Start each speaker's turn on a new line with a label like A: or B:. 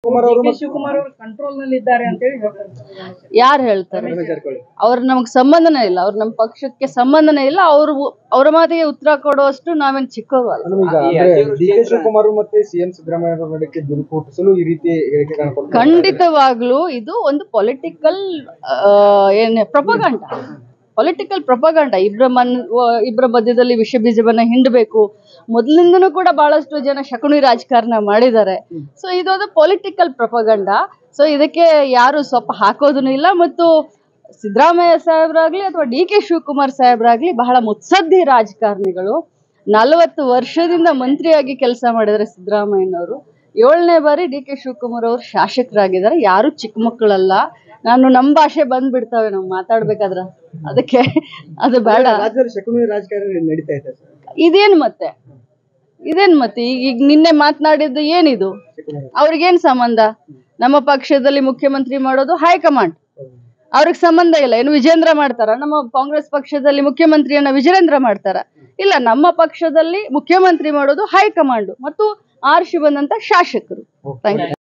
A: ಶಿವಕುಮಾರ್ ಅವರು
B: D K Shivakumar ಅವರು control ನಲ್ಲಿ ಇದ್ದಾರೆ ಅಂತ ಹೇಳಿ ಹೇಳ್ತಾರೆ
C: ಯಾರು ಹೇಳ್ತಾರೆ
A: ರಮೇಶ್ ಜಾರಕಿಹೊಳಿ
C: ಅವ್ರ ನಮಗ್ ಸಂಬಂಧನೇ ಇಲ್ಲ ಅವ್ರ ನಮ್ಮ ಪಕ್ಷಕ್ಕೆ ಸಂಬಂಧನೇ ಇಲ್ಲ ಅವ್ರು ಅವ್ರ ಮಾತಿಗೆ ಉತ್ತರ ಕೊಡುವಷ್ಟು ನಾವೇನ್ ಚಿಕ್ಕವರು ಅಲ್ಲ
A: ಮೇಡಮ್, ಈಗ ಅಂದ್ರೆ ಡಿ ಕೆ ಶಿವಕುಮಾರ್ ಮತ್ತೆ ಸಿಎಂ ಸಿದ್ದರಾಮಯ್ಯ ಅವರ ನಡುವೆ ದುರುಪೋಟಿಸಲು ಈ ರೀತಿ ಹೇಳಿಕೆಗಳನ್ನ ಕೊಡ್ತಾರೆ
C: ಖಂಡಿತವಾಗ್ಲೂ ಇದು ಒಂದು ಪೊಲಿಟಿಕಲ್ ಏನ್ ಪ್ರೊಪಗಂಡ ಪೊಲಿಟಿಕಲ್ ಪ್ರೊಪಗಂಡ ಇಬ್ಬರ ಮನ್ ವ- ಇಬ್ಬರ ಮಧ್ಯದಲ್ಲಿ ವಿಷ ಬೀಜವನ್ನ ಹಿಂಡಬೇಕು ಮೊದಲಿಂದನೂ ಕೂಡ ಬಹಳಷ್ಟು ಜನ ಶಕುನಿ ರಾಜಕಾರಣ ಮಾಡಿದ್ದಾರೆ ಸೊ ಇದೊಂದು ಪೊಲಿಟಿಕಲ್ ಪ್ರೊಪಗಂಡ ಸೊ ಇದಕ್ಕೆ ಯಾರು ಸ್ವಲ್ಪ ಹಾಕೋದೂ ಇಲ್ಲ ಮತ್ತು ಸಿದ್ದರಾಮಯ್ಯ ಸಾಹೇಬ್ರಾಗ್ಲಿ ಅಥವಾ ಡಿ ಕೆ ಶಿವಕುಮಾರ್ ಸಾಹೇಬ್ರಾಗ್ಲಿ ಬಹಳ ಮುತ್ಸದ್ದಿ ರಾಜಕಾರಣಿಗಳು ನಲವತ್ತು ವರ್ಷದಿಂದ ಮಂತ್ರಿಯಾಗಿ ಕೆಲಸ ಮಾಡಿದ್ದಾರೆ ಸಿದ್ದರಾಮಯ್ಯನವರು ಏಳನೇ ಬಾರಿ ಡಿ ಕೆ ಶಿವಕುಮಾರ್ ಅವರು ಶಾಸಕರಾಗಿದ್ದಾರೆ ಯಾರು ಚಿಕ್ಕ ಮಕ್ಕಳಲ್ಲ ನಾನು ನಮ್ಮ ಭಾಷೆ ಬಂದ್ಬಿಡ್ತಾವೆ ನಾವು ಮಾತಾಡ್ಬೇಕಾದ್ರ ಅದಕ್ಕೆ ಅದು ಬೇಡ
A: ರಾಜ್ಯದಲ್ಲಿ ಶಕುನಿ ರಾಜಕಾರಣ ನಡೀತಾ ಇದೆ ಸರ್
C: ಇದೇನ್ ಮತ್ತೆ ಇದೇನ್ ಮತ್ತೆ ಈಗ ಈಗ ನಿನ್ನೆ ಮಾತನಾಡಿದ್ದು ಏನಿದು ಅವ್ರಿಗೇನ್ ಸಂಬಂಧ ನಮ್ಮ ಪಕ್ಷದಲ್ಲಿ ಮುಖ್ಯಮಂತ್ರಿ ಮಾಡೋದು ಹೈಕಮಾಂಡ್ ಅವ್ರಿಗೆ ಸಂಬಂಧ ಇಲ್ಲ ಏನು ವಿಜೇಂದ್ರ ಮಾಡ್ತಾರ ನಮ್ಮ ಕಾಂಗ್ರೆಸ್ ಪಕ್ಷದಲ್ಲಿ ಮುಖ್ಯಮಂತ್ರಿಯನ್ನ ವಿಜೇಂದ್ರ ಮಾಡ್ತಾರ ಇಲ್ಲ ನಮ್ಮ ಪಕ್ಷದಲ್ಲಿ ಮುಖ್ಯಮಂತ್ರಿ ಮಾಡೋದು ಹೈಕಮಾಂಡ್ ಮತ್ತು ಆರ್ಶಿ ಬಂದಂತ ಶಾಸಕರು ಥ್ಯಾಂಕ್ ಯು